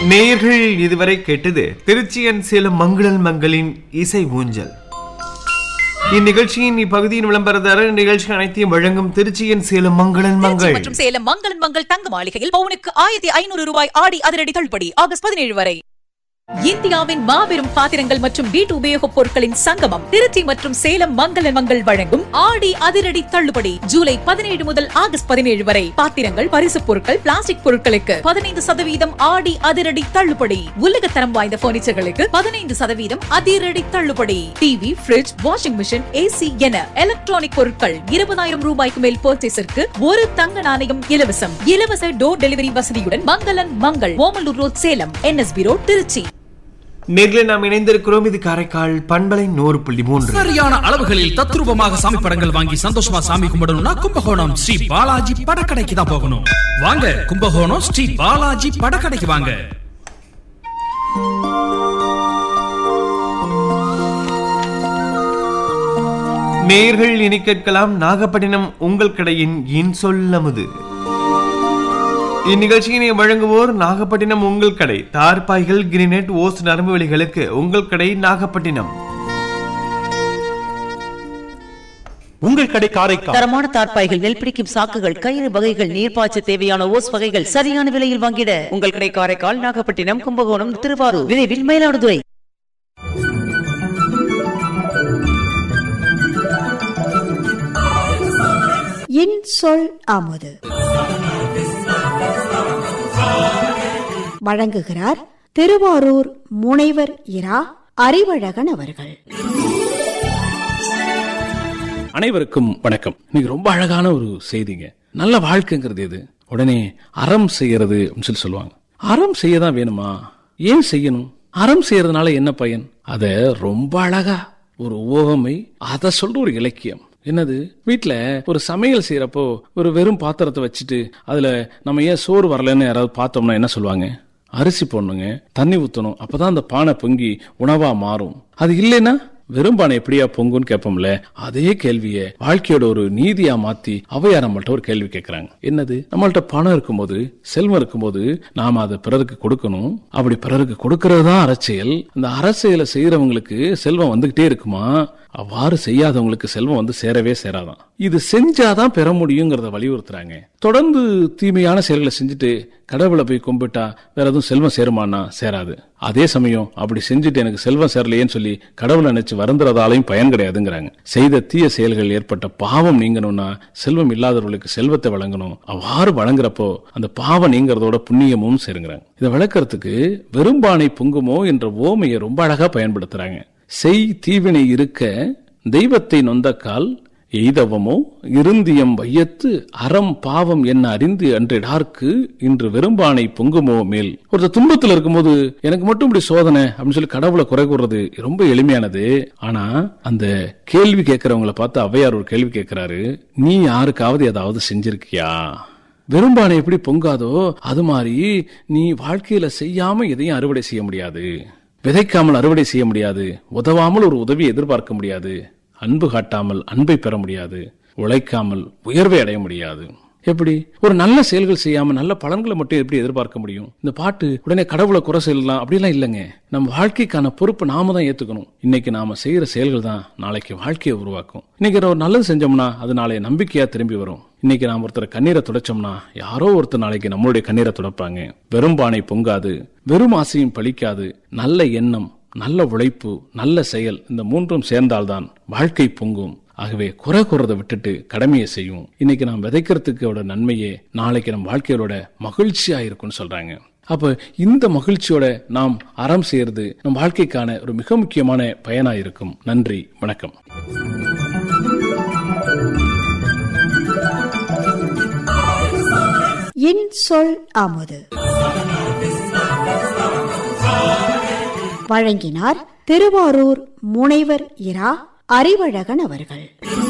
நேயர்கள் இதுவரை கேட்டது திருச்சியன் சேலம் மங்களன் மங்களின் இசை ஊஞ்சல் இந்நிகழ்ச்சியின் இப்பகுதியின் விளம்பரதாரர் நிகழ்ச்சி அனைத்தையும் வழங்கும் திருச்சியன் சேலம் மங்களன் திருச்சி மங்கள் மற்றும் சேலம் மங்களன் மங்கள் தங்க மாளிகையில் பவுனுக்கு ஆயிரத்தி ஐநூறு ரூபாய் ஆடி அதிரடி தள்ளுபடி ஆகஸ்ட் பதினேழு வரை இந்தியாவின் மாபெரும் பாத்திரங்கள் மற்றும் வீட்டு உபயோகப் பொருட்களின் சங்கமம் திருச்சி மற்றும் சேலம் மங்களன் மங்கள் வழங்கும் ஆடி அதிரடி தள்ளுபடி ஜூலை பதினேழு முதல் ஆகஸ்ட் பதினேழு வரை பாத்திரங்கள் பரிசுப் பொருட்கள் பிளாஸ்டிக் பொருட்களுக்கு பதினைந்து சதவீதம் ஆடி அதிரடி தள்ளுபடி உலகத்தரம் வாய்ந்த பர்னிச்சர்களுக்கு பதினைந்து சதவீதம் அதிரடி தள்ளுபடி TV fridge washing machine AC என எலக்ட்ரானிக் பொருட்கள் இருபதாயிரம் ரூபாய்க்கு மேல் பர்ச்சேஸிற்கு ஒரு தங்க நாணயம் இலவசம் இலவச டோர் டெலிவரி வசதியுடன் மங்களன் Mangal Omalur road Salem NSB road Trichy நேரில் நாம் இணைந்திருக்கிறோம் இது காரைக்கால் பண்பலை நூறு புள்ளி மூன்று சரியான அளவுகளில் தத்ரூபமாக சாமி படங்கள் வாங்கி சந்தோஷமா சாமி கும்பிடணும்னா கும்பகோணம் ஸ்ரீ பாலாஜி படக்கடைக்கு தான் போகணும் வாங்க கும்பகோணம் ஸ்ரீ பாலாஜி படக்கடைக்கு வாங்க நேயர்கள் இனி கேட்கலாம் நாகப்பட்டினம் உங்கள் கடையின் இன் சொல்லமுது இந்நிகழ்ச்சியினை வழங்குவோர் நாகப்பட்டினம் உங்கள் கடை தார்பாய்கள் கிரினெட் ஓஸ் நரம்பு வலிகளுக்கு உங்கள் கடை நாகப்பட்டினம் உங்கள் கடை காரைக்கால் தரமான தார்ப்பாய்கள் நெல் பிடிக்கும் சாக்குகள் கயிறு வகைகள் நீர்ப்பாய்ச்ச தேவையான ஓஸ் வகைகள் சரியான விலையில் வாங்கிட உங்கள் கடை காரைக்கால் நாகப்பட்டினம் கும்பகோணம் திருவாரூர் விரைவில் மயிலாடுதுறை என் சொல் அமுது வழங்குகிறார் திருவாரூர் முனைவர் இரா அறிவழகன் அவர்கள் அனைவருக்கும் வணக்கம் இன்னைக்கு ரொம்ப அழகான ஒரு செய்திங்க நல்ல வாழ்க்கைங்கிறது எது உடனே அறம் செய்யறது அப்படின்னு சொல்லி சொல்லுவாங்க அறம் செய்ய தான் வேணுமா ஏன் செய்யணும் அறம் செய்யறதுனால என்ன பயன் அத ரொம்ப அழகா ஒரு ஓவமை அத சொல்ற ஒரு இலக்கியம் என்னது வீட்ல ஒரு சமையல் செய்யறப்போ ஒரு வெறும் பாத்திரத்தை வச்சுட்டு அதுல நம்ம ஏன் சோறு வரலன்னு யாராவது பார்த்தோம்னா என்ன சொல்லுவாங்க அரிசி போடணுங்க தண்ணி ஊத்தணும் அப்பதான் அந்த பானை பொங்கி உணவா மாறும் அது இல்லைன்னா வெறும் பானை எப்படியா பொங்குன்னு கேட்போம்ல அதே கேள்விய வாழ்க்கையோட ஒரு நீதியா மாத்தி அவையார் நம்மள்ட்ட ஒரு கேள்வி கேட்கறாங்க என்னது நம்மள்ட்ட பணம் இருக்கும்போது செல்வம் இருக்கும்போது நாம அதை பிறருக்கு கொடுக்கணும் அப்படி பிறருக்கு கொடுக்கறது தான் அரசியல் இந்த அரசியலை செய்யறவங்களுக்கு செல்வம் வந்துகிட்டே இருக்குமா அவ்வாறு செய்யாதவங்களுக்கு செல்வம் வந்து சேரவே சேராதான் இது செஞ்சாதான் பெற முடியுங்கிறத வலியுறுத்துறாங்க தொடர்ந்து தீமையான செயல்களை செஞ்சுட்டு கடவுளை போய் கும்பிட்டா வேற எதுவும் செல்வம் சேருமானா சேராது அதே சமயம் அப்படி செஞ்சுட்டு எனக்கு செல்வம் சேரலையேன்னு சொல்லி கடவுளை நினைச்சு வருந்துறதாலையும் பயன் கிடையாதுங்கிறாங்க செய்த தீய செயல்கள் ஏற்பட்ட பாவம் நீங்கணும்னா செல்வம் இல்லாதவர்களுக்கு செல்வத்தை வழங்கணும் அவ்வாறு வழங்குறப்போ அந்த பாவம் நீங்கிறதோட புண்ணியமும் சேருங்கிறாங்க இதை விளக்கறதுக்கு வெறும்பானை பொங்குமோ என்ற ஓமையை ரொம்ப அழகா பயன்படுத்துறாங்க செய் தீவினை இருக்க தெய்வத்தை நொந்தக்கால் எய்தவமோ இருந்தியம் வையத்து அறம் பாவம் என்ன அறிந்து அன்றிடார்க்கு இன்று வெறும்பானை பொங்குமோ மேல் ஒருத்தர் துன்பத்துல இருக்கும்போது எனக்கு மட்டும் இப்படி சோதனை அப்படின்னு சொல்லி கடவுளை குறை கூறுறது ரொம்ப எளிமையானது ஆனா அந்த கேள்வி கேட்கறவங்கள பார்த்து ஔவையார் ஒரு கேள்வி கேட்கிறாரு நீ யாருக்காவது ஏதாவது செஞ்சிருக்கியா வெறும்பானை எப்படி பொங்காதோ அது மாதிரி நீ வாழ்க்கையில செய்யாம எதையும் அறுவடை செய்ய முடியாது விதைக்காமல் அறுவடை செய்ய முடியாது உதவாமல் ஒரு உதவி எதிர்பார்க்க முடியாது அன்பு காட்டாமல் அன்பை பெற முடியாது உழைக்காமல் உயர்வை அடைய முடியாது எப்படி ஒரு நல்ல செயல்கள் செய்யாம நல்ல பலன்களை மட்டும் எப்படி எதிர்பார்க்க முடியும் இந்த பாட்டு உடனே கடவுளை குறை சொல்லலாம் அப்படிலாம் இல்லைங்க நம்ம வாழ்க்கைக்கான பொறுப்பு நாம தான் ஏத்துக்கணும் இன்னைக்கு நாம செய்யற செயல்கள் தான் நாளைக்கு வாழ்க்கையை உருவாக்கும் இன்னைக்கு ஒரு நல்லது செஞ்சோம்னா அது நாளைய நம்பிக்கையா திரும்பி வரும் இன்னைக்கு நாம் ஒருத்தர் கண்ணீரை துடைச்சோம்னா யாரோ ஒருத்தர் நாளைக்கு நம்மளுடைய கண்ணீரை துடைப்பாங்க வெறும் பானை பொங்காது வெறும் ஆசையும் பழிக்காது நல்ல எண்ணம் நல்ல உழைப்பு நல்ல செயல் இந்த மூன்றும் சேர்ந்தால்தான் வாழ்க்கை பொங்கும் ஆகவே குறை கூறதை விட்டுட்டு கடமையை செய்யும் இன்னைக்கு நாம் விதைக்கிறதுக்கோட நன்மையே நாளைக்கு நம் வாழ்க்கையோட மகிழ்ச்சியா இருக்கும்னு சொல்றாங்க அப்ப இந்த மகிழ்ச்சியோட நாம் அறம் செய்யறது நம் வாழ்க்கைக்கான ஒரு மிக முக்கியமான பயனா இருக்கும் நன்றி வணக்கம் என் சொல் அமுது வழங்கினார் திருவாரூர் முனைவர் இரா அறிவழகன் அவர்கள்